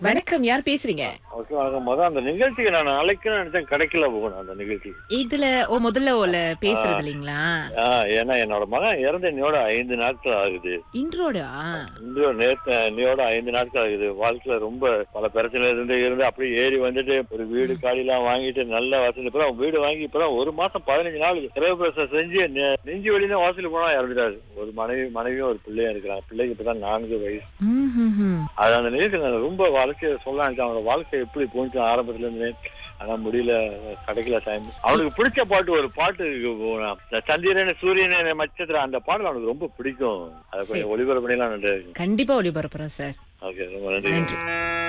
வணக்கம் யார் பேசுறீங்க ஓகே வணக்கம் முதல் அந்த நிகழ்ச்சிக்கு நான் அழைக்கணும்னு நினைச்சேன் கிடைக்கல போகணும் அந்த நிகழ்ச்சி இதுல ஓ முதல்ல ஓல பேசுறது இல்லைங்களா ஆ, ஏன்னா என்னோட மகன் இறந்த இன்னையோட ஐந்து நாட்கள் ஆகுது இன்றோடா இன்று நேத்து இன்னையோட ஐந்து நாட்கள் ஆகுது வாழ்க்கையில ரொம்ப பல பிரச்சனை இருந்து இருந்து அப்படியே ஏறி வந்துட்டு ஒரு வீடு காடிலாம் வாங்கிட்டு நல்ல வசதி இப்பதான் வீடு வாங்கி இப்பதான் ஒரு மாசம் பதினஞ்சு நாள் கிரகப்பிரசம் செஞ்சு நெ- நெஞ்சு வழிதான் வாசல் போனா இறந்துட்டாரு ஒரு மனைவி மனைவியும் ஒரு பிள்ளையும் இருக்கிறாங்க பிள்ளைக்கு இப்பதான் நான்கு வயசு ம்ஹும்ஹும். அது அந்த நிகழ்ச்சி நான் ரொம்ப வாழ்க்கையை சொல்ல நினைச்சேன் அவனோட வாழ்க்கை எப்படி போச்சு ஆரம்பத்துல இருந்து ஆனா முடியல கிடைக்கல டைம் அவனுக்கு பிடிச்ச பாட்டு ஒரு பாட்டு இருக்கு போனா. இந்த சந்திரன் சூரியன் நட்சத்திரம் அந்த பாடல் அவனுக்கு ரொம்ப பிடிக்கும் அதை கொஞ்சம் ஒளிபரப்பு பண்ணிலாம் நன்றி கண்டிப்பா ஒளிபரப்புறோம் சார் ஓகே ரொம்ப நன்றி நன்றி